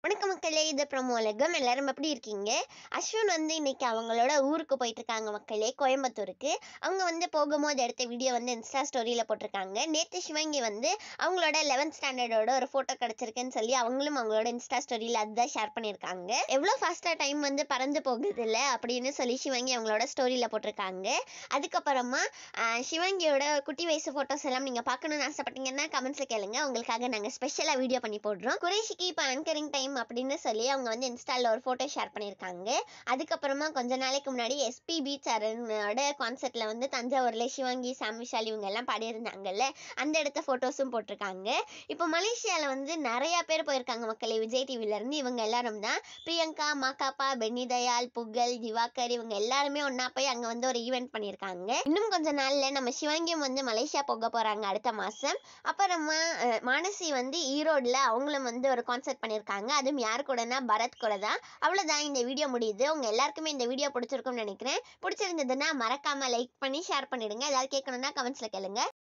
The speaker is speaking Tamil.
வணக்கம் மக்களே இது ப்ரமோ உலகம் எல்லாரும் எப்படி இருக்கீங்க அஸ்வின் வந்து இன்னைக்கு அவங்களோட ஊருக்கு போயிட்டு இருக்காங்க மக்களே கோயம்புத்தூருக்கு அவங்க வந்து போகும்போது எடுத்த வீடியோ வந்து இன்ஸ்டா ஸ்டோரியில் போட்டிருக்காங்க நேற்று சிவங்கி வந்து அவங்களோட லெவன்த் ஸ்டாண்டர்டோட ஒரு ஃபோட்டோ கிடச்சிருக்குன்னு சொல்லி அவங்களும் அவங்களோட இன்ஸ்டா ஸ்டோரியில் அதுதான் ஷேர் பண்ணியிருக்காங்க எவ்வளோ ஃபாஸ்ட்டாக டைம் வந்து பறந்து போகுது இல்லை அப்படின்னு சொல்லி சிவங்கி அவங்களோட ஸ்டோரியில் போட்டிருக்காங்க அதுக்கப்புறமா ஆஹ், சிவங்கியோட குட்டி வயசு ஃபோட்டோஸ் எல்லாம் நீங்கள் பார்க்கணும்னு ஆசைப்பட்டீங்கன்னா கமெண்ட்ஸில் கேளுங்க உங்களுக்காக நாங்கள் ஸ்பெஷலாக வீடியோ பண்ணி போடுறோம் குரேஷிக்கு இப்போ ஆங்கரிங் டைம் அப்படின்னு சொல்லி அவங்க வந்து இன்ஸ்டால ஒரு ஃபோட்டோ ஷேர் பண்ணியிருக்காங்க அதுக்கப்புறமா கொஞ்ச நாளைக்கு முன்னாடி எஸ்பிபி சரணோட கான்சர்ட்ல வந்து தஞ்சாவூர்ல சிவாங்கி சாம் விஷால் இவங்க எல்லாம் பாடியிருந்தாங்கல்ல அந்த இடத்த ஃபோட்டோஸும் போட்டிருக்காங்க இப்போ மலேசியாவில் வந்து நிறைய பேர் போயிருக்காங்க மக்களே விஜய் டிவில இருந்து இவங்க எல்லாரும் தான் பிரியங்கா மாக்காப்பா பென்னி தயாள் புகழ் திவாகர் இவங்க எல்லாருமே ஒண்ணா போய் அங்க வந்து ஒரு ஈவெண்ட் பண்ணியிருக்காங்க இன்னும் கொஞ்ச நாள்ல நம்ம சிவாங்கியும் வந்து மலேசியா போக போறாங்க அடுத்த மாசம் அப்புறமா அஹ், மானசி வந்து ஈரோட்ல அவங்களும் வந்து ஒரு கான்சர்ட் பண்ணியிருக்காங்க அதுவும் யார் கூடனா பரத் கூட தான் அவ்வளோதான் இந்த வீடியோ முடியுது உங்க எல்லாருக்குமே இந்த வீடியோ பிடிச்சிருக்கும்னு நினைக்கிறேன் பிடிச்சிருந்ததுன்னா மறக்காம லைக் பண்ணி ஷேர் பண்ணிடுங்க ஏதாவது கேட்கணும்னா கமெண்ட்ஸ்ல கேளுங்க